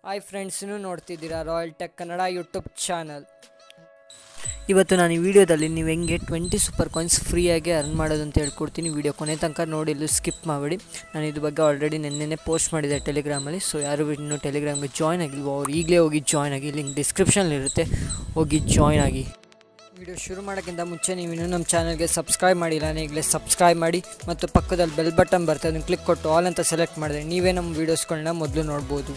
hi ಫ್ರೆಂಡ್ಸ್ನು ನೋಡ್ತಿದ್ದೀರಾ Royal Tech Kannada YouTube channel ಇವತ್ತು ನಾನು ಈ ವಿಡಿಯೋದಲ್ಲಿ ನೀವು ಹೆಂಗೆ ಟ್ವೆಂಟಿ ಸೂಪರ್ ಕಾಯಿನ್ಸ್ ಫ್ರೀಯಾಗಿ ಅರ್ನ್ ಮಾಡೋದು ಅಂತ ಹೇಳ್ಕೊಡ್ತೀನಿ ವಿಡಿಯೋ ಕೊನೆ ತನಕ ನೋಡಿ ಎಲ್ಲೂ ಸ್ಕಿಪ್ ಮಾಡಬೇಡಿ ನಾನು ಇದ್ರ ಬಗ್ಗೆ ಆಲ್ರೆಡಿ ನೆನ್ನೆನೇ ಪೋಸ್ಟ್ ಮಾಡಿದ್ದೆ ಟೆಲಿಗ್ರಾಮಲ್ಲಿ ಸೊ ಯಾರು ಇನ್ನೂ ಟೆಲಿಗ್ರಾಮ್ಗೆ ಜಾಯ್ನ್ ಆಗಿಲ್ವೋ ಅವ್ರು ಈಗಲೇ ಹೋಗಿ ಜಾಯ್ನ್ ಆಗಿ ಲಿಂಕ್ ಡಿಸ್ಕ್ರಿಪ್ಷನಲ್ಲಿರುತ್ತೆ ಹೋಗಿ ಜಾಯ್ನ್ ಆಗಿ ವಿಡಿಯೋ ಶುರು ಮಾಡೋಕ್ಕಿಂತ ಮುಂಚೆ ನೀವು ಇನ್ನೂ ನಮ್ಮ ಚಾನಲ್ಗೆ ಸಬ್ಸ್ಕ್ರೈಬ್ ಮಾಡಿಲ್ಲ ಈಗಲೇ ಸಬ್ಸ್ಕ್ರೈಬ್ ಮಾಡಿ ಮತ್ತು ಪಕ್ಕದಲ್ಲಿ ಬೆಲ್ ಬಟನ್ ಬರ್ತದೆ ಅದನ್ನು ಕ್ಲಿಕ್ ಕೊಟ್ಟು ಆಲ್ ಅಂತ ಸೆಲೆಕ್ಟ್ ಮಾಡಿದ್ರೆ ನೀವೇ ನಮ್ಮ ವೀಡಿಯೋಸ್ಗಳನ್ನ ಮೊದಲು ನೋಡ್ಬೋದು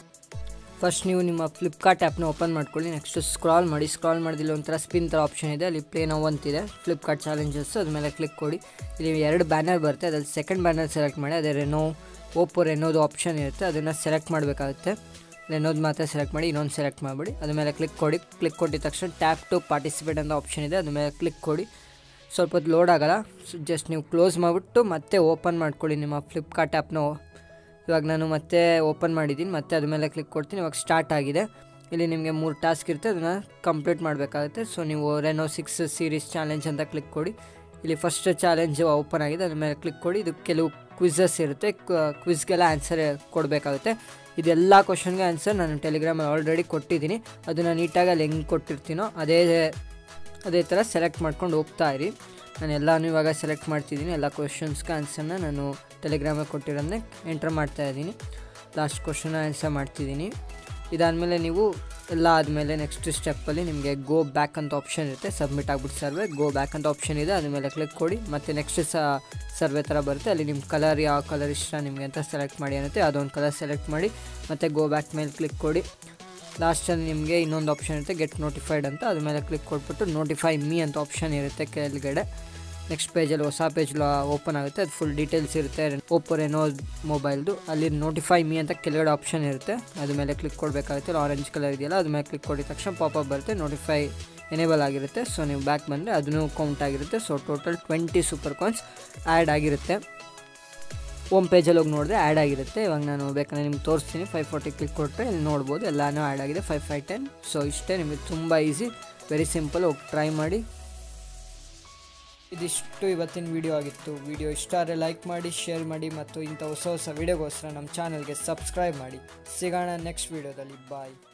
ಫಸ್ಟ್ ನೀವು ನಿಮ್ಮ ಫ್ಲಿಪ್ಕಾರ್ಟ್ ಆ್ಯಪ್ನ ಓಪನ್ ಮಾಡ್ಕೊಳ್ಳಿ ನೆಕ್ಸ್ಟ್ ಸ್ಕ್ರಾಲ್ ಮಾಡಿ ಸ್ಕ್ರಾಲ್ ಮಾಡಿದಲ್ಲಿ ಒಂಥರ ಸ್ಪಿನ್ ಥರ ಆಪ್ಷನ್ ಇದೆ ಅಲ್ಲಿ ಪ್ಲೇ ನಾವು ಅಂತಿದೆ ಫ್ಲಿಪ್ಕಾರ್ಟ್ ಚಾಲೆಂಜಸ್ ಅದ್ರ ಮೇಲೆ ಕ್ಲಿಕ್ ಕೊಡಿ ಇಲ್ಲಿ ಎರಡು ಬ್ಯಾನರ್ ಬರುತ್ತೆ ಅದ್ರಲ್ಲಿ ಸೆಕೆಂಡ್ ಬ್ಯಾನರ್ ಸೆಲೆಕ್ಟ್ ಮಾಡಿ ಅದೇ ರೆನೋ ಓಪೋ ರೆನೋದು ಆಪ್ಷನ್ ಇರುತ್ತೆ ಅದನ್ನು ಸೆಲೆಕ್ಟ್ ಮಾಡಬೇಕಾಗುತ್ತೆ ರೆನೋದು ಮಾತ್ರ ಸೆಲೆಕ್ಟ್ ಮಾಡಿ ಇನ್ನೊಂದು ಸೆಲೆಕ್ಟ್ ಮಾಡಿಬಿಡಿ ಅದ್ರ ಮೇಲೆ ಕ್ಲಿಕ್ ಕೊಡಿ ಕ್ಲಿಕ್ ಕೊಟ್ಟಿದ ತಕ್ಷಣ ಟ್ಯಾಪ್ ಟು ಪಾರ್ಟಿಸಿಪೇಟ್ ಅಂತ ಆಪ್ಷನ್ ಇದೆ ಅದ್ರ ಮೇಲೆ ಕ್ಲಿಕ್ ಕೊಡಿ ಸ್ವಲ್ಪ ಹೊತ್ತು ಲೋಡ್ ಆಗಲ್ಲ ಜಸ್ಟ್ ನೀವು ಕ್ಲೋಸ್ ಮಾಡಿಬಿಟ್ಟು ಮತ್ತೆ ಓಪನ್ ಮಾಡ್ಕೊಳ್ಳಿ ನಿಮ್ಮ ಫ್ಲಿಪ್ಕಾರ್ಟ್ ಆ್ಯಪ್ನ ಇವಾಗ ನಾನು ಮತ್ತೆ ಓಪನ್ ಮಾಡಿದ್ದೀನಿ ಮತ್ತೆ ಅದ್ರ ಮೇಲೆ ಕ್ಲಿಕ್ ಕೊಡ್ತೀನಿ ಇವಾಗ ಸ್ಟಾರ್ಟ್ ಆಗಿದೆ ಇಲ್ಲಿ ನಿಮಗೆ ಮೂರು ಟಾಸ್ಕ್ ಇರುತ್ತೆ ಅದನ್ನು ಕಂಪ್ಲೀಟ್ ಮಾಡಬೇಕಾಗುತ್ತೆ ಸೊ ನೀವು ರೆನೋ ಸಿಕ್ಸ್ ಸೀರೀಸ್ ಚಾಲೆಂಜ್ ಅಂತ ಕ್ಲಿಕ್ ಕೊಡಿ ಇಲ್ಲಿ ಫಸ್ಟ್ ಚಾಲೆಂಜ್ ಓಪನ್ ಆಗಿದೆ ಅದ್ರ ಮೇಲೆ ಕ್ಲಿಕ್ ಕೊಡಿ ಇದು ಕೆಲವು ಕ್ವಿಝಸ್ ಇರುತ್ತೆ ಕ್ವಿಝ್ಗೆಲ್ಲ ಆನ್ಸರ್ ಕೊಡಬೇಕಾಗುತ್ತೆ ಇದೆಲ್ಲ ಕ್ವಶನ್ಗೆ ಆನ್ಸರ್ ನಾನು ಟೆಲಿಗ್ರಾಮಲ್ಲಿ ಆಲ್ರೆಡಿ ಕೊಟ್ಟಿದ್ದೀನಿ ಅದನ್ನು ನೀಟಾಗಿ ಅಲ್ಲಿ ಹೆಂಗೆ ಕೊಟ್ಟಿರ್ತೀನೋ ಅದೇ ಅದೇ ಥರ ಸೆಲೆಕ್ಟ್ ಮಾಡ್ಕೊಂಡು ಹೋಗ್ತಾ ಇರಿ ನಾನು ಎಲ್ಲನೂ ಇವಾಗ ಸೆಲೆಕ್ಟ್ ಮಾಡ್ತಿದ್ದೀನಿ ಎಲ್ಲ ಕ್ವಶನ್ಸ್ಗೆ ಆನ್ಸರ್ನ ನಾನು ಟೆಲಿಗ್ರಾಮಲ್ಲಿ ಕೊಟ್ಟಿರೋದನ್ನೇ ಎಂಟರ್ ಮಾಡ್ತಾ ಇದ್ದೀನಿ ಲಾಸ್ಟ್ ಕ್ವಶನ್ ಆನ್ಸರ್ ಮಾಡ್ತಿದ್ದೀನಿ ಇದಾದಮೇಲೆ ನೀವು ಎಲ್ಲ ಆದಮೇಲೆ ನೆಕ್ಸ್ಟ್ ಸ್ಟೆಪ್ಪಲ್ಲಿ ನಿಮಗೆ ಗೋ ಬ್ಯಾಕ್ ಅಂತ ಆಪ್ಷನ್ ಇರುತ್ತೆ ಸಬ್ಮಿಟ್ ಆಗ್ಬಿಟ್ಟು ಸರ್ವೆ ಗೋ ಬ್ಯಾಕ್ ಅಂತ ಆಪ್ಷನ್ ಇದೆ ಅದ್ರ ಮೇಲೆ ಕ್ಲಿಕ್ ಕೊಡಿ ಮತ್ತು ನೆಕ್ಸ್ಟ್ ಸ ಸರ್ವೆ ಥರ ಬರುತ್ತೆ ಅಲ್ಲಿ ನಿಮ್ಮ ಕಲರ್ ಯಾವ ಕಲರ್ ಇಷ್ಟ ನಿಮಗೆ ಅಂತ ಸೆಲೆಕ್ಟ್ ಮಾಡಿ ಅನ್ನತ್ತೆ ಅದೊಂದು ಕಲರ್ ಸೆಲೆಕ್ಟ್ ಮಾಡಿ ಮತ್ತು ಗೋ ಬ್ಯಾಕ್ ಮೇಲೆ ಕ್ಲಿಕ್ ಕೊಡಿ ಲಾಸ್ಟಲ್ಲಿ ನಿಮಗೆ ಇನ್ನೊಂದು ಆಪ್ಷನ್ ಇರುತ್ತೆ ಗೆಟ್ ನೋಟಿಫೈಡ್ ಅಂತ ಅದ್ರ ಮೇಲೆ ಕ್ಲಿಕ್ ಕೊಟ್ಬಿಟ್ಟು ನೋಟಿಫೈ ಮೀ ಅಂತ ಆಪ್ಷನ್ ಇರುತ್ತೆ ಕೆಳಗಡೆ ನೆಕ್ಸ್ಟ್ ಪೇಜಲ್ಲಿ ಹೊಸ ಪೇಜ್ ಓಪನ್ ಆಗುತ್ತೆ ಅದು ಫುಲ್ ಡೀಟೇಲ್ಸ್ ಇರುತ್ತೆ ಓಪೋ ರೆನೋ ಮೊಬೈಲ್ದು ಅಲ್ಲಿ ನೋಟಿಫೈ ಮೀ ಅಂತ ಕೆಳಗಡೆ ಆಪ್ಷನ್ ಇರುತ್ತೆ ಅದ್ರ ಮೇಲೆ ಕ್ಲಿಕ್ ಕೊಡಬೇಕಾಗುತ್ತೆ ಆರೆಂಜ್ ಕಲರ್ ಇದೆಯಲ್ಲ ಅದ್ರ ಮೇಲೆ ಕ್ಲಿಕ್ ಕೊಡಿದ ತಕ್ಷಣ ಪಾಪಪ್ ಬರುತ್ತೆ ನೋಟಿಫೈ ಎನೇಬಲ್ ಆಗಿರುತ್ತೆ ಸೊ ನೀವು ಬ್ಯಾಕ್ ಬಂದರೆ ಅದನ್ನು ಕೌಂಟ್ ಆಗಿರುತ್ತೆ so total twenty super coins add ಆಗಿರುತ್ತೆ ಹೋಮ್ ಪೇಜಲ್ಲಿ ಹೋಗಿ ನೋಡಿದ್ರೆ ಆ್ಯಡ್ ಆಗಿರುತ್ತೆ ಇವಾಗ ನಾನು ಬೇಕಂದ್ರೆ ನಿಮ್ಗೆ ತೋರಿಸ್ತೀನಿ ಫೈವ್ ಫೋರ್ಟಿ ಕ್ಲಿಕ್ ಕೊಟ್ಟರೆ ಇಲ್ಲಿ ನೋಡ್ಬೋದು ಎಲ್ಲನೂ ಆ್ಯಡ್ ಆಗಿದೆ ಫೈವ್ ಫೈವ್ ಟೆನ್ ಸೊ ಇಷ್ಟೇ ನಿಮಗೆ ತುಂಬ ಈಸಿ ವೆರಿ ಸಿಂಪಲ್ ಹೋಗಿ ಟ್ರೈ ಮಾಡಿ ಇದಿಷ್ಟು ಇವತ್ತಿನ ವಿಡಿಯೋ ಆಗಿತ್ತು ವಿಡಿಯೋ ಇಷ್ಟ ಆದರೆ ಲೈಕ್ ಮಾಡಿ ಶೇರ್ ಮಾಡಿ ಮತ್ತು ಇಂಥ ಹೊಸ ಹೊಸ ವಿಡಿಯೋಗೋಸ್ಕರ ನಮ್ಮ ಚಾನಲ್ಗೆ ಸಬ್ಸ್ಕ್ರೈಬ್ ಮಾಡಿ ಸಿಗೋಣ ನೆಕ್ಸ್ಟ್ ವಿಡಿಯೋದಲ್ಲಿ ಬಾಯ್